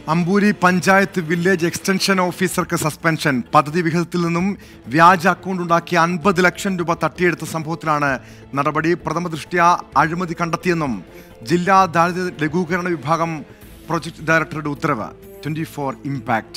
Amboori panchayat village extension ഓഫീസർക്ക് suspension പദ്ധതി വിഹിതത്തിൽ നിന്നും വ്യാജ അക്കൗണ്ട് ഉണ്ടാക്കി അൻപത് ലക്ഷം രൂപ തട്ടിയെടുത്ത സംഭവത്തിലാണ് നടപടി പ്രഥമ ദൃഷ്ട്യാ അഴിമതി കണ്ടെത്തിയെന്നും ജില്ലാ ദാരിദ്ര്യ ലഘൂകരണ വിഭാഗം പ്രൊജക്ട് ഡയറക്ടറുടെ ഉത്തരവ് ട്വന്റി ഫോർ ഇമ്പാക്ട്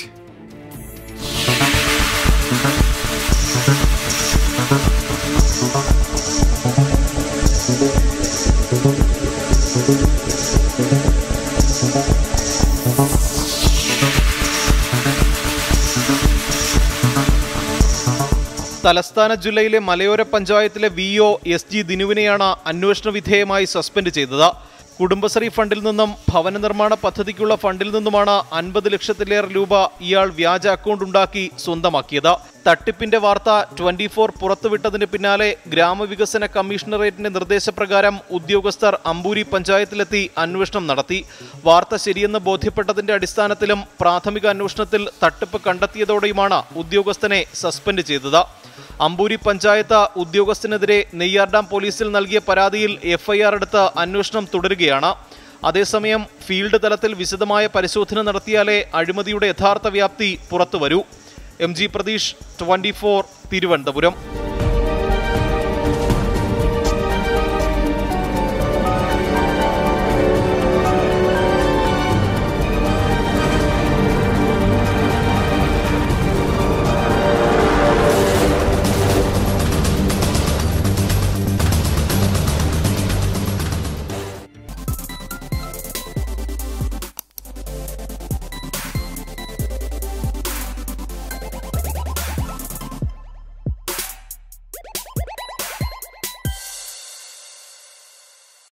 തലസ്ഥാന ജില്ലയിലെ മലയോര പഞ്ചായത്തിലെ വി ഒ എസ് ജി ദിനുവിനെയാണ് അന്വേഷണ വിധേയമായി സസ്പെൻഡ് ചെയ്തത് കുടുംബശ്രീ ഫണ്ടിൽ നിന്നും ഭവന നിർമ്മാണ പദ്ധതിക്കുള്ള ഫണ്ടിൽ നിന്നുമാണ് അൻപത് ലക്ഷത്തിലേറെ രൂപ ഇയാൾ വ്യാജ അക്കൗണ്ട് ഉണ്ടാക്കി സ്വന്തമാക്കിയത് തട്ടിപ്പിന്റെ വാർത്ത ട്വന്റി ഫോർ പുറത്തുവിട്ടതിന് പിന്നാലെ ഗ്രാമവികസന കമ്മീഷണറേറ്റിന്റെ നിർദ്ദേശപ്രകാരം ഉദ്യോഗസ്ഥർ അമ്പൂരി പഞ്ചായത്തിലെത്തി അന്വേഷണം നടത്തി വാർത്ത ശരിയെന്ന് ബോധ്യപ്പെട്ടതിന്റെ അടിസ്ഥാനത്തിലും പ്രാഥമിക അന്വേഷണത്തിൽ തട്ടിപ്പ് കണ്ടെത്തിയതോടെയുമാണ് ഉദ്യോഗസ്ഥനെ സസ്പെൻഡ് ചെയ്തത് അമ്പൂരി പഞ്ചായത്ത് ഉദ്യോഗസ്ഥനെതിരെ നെയ്യാർഡാം പോലീസിൽ നൽകിയ പരാതിയിൽ എഫ്ഐആർ എടുത്ത് അന്വേഷണം തുടരുകയാണ് അതേസമയം ഫീൽഡ് തലത്തിൽ വിശദമായ പരിശോധന നടത്തിയാലേ അഴിമതിയുടെ യഥാർത്ഥ വ്യാപ്തി പുറത്തുവരൂ M G Pratheesh twenty Thiruvananthapuram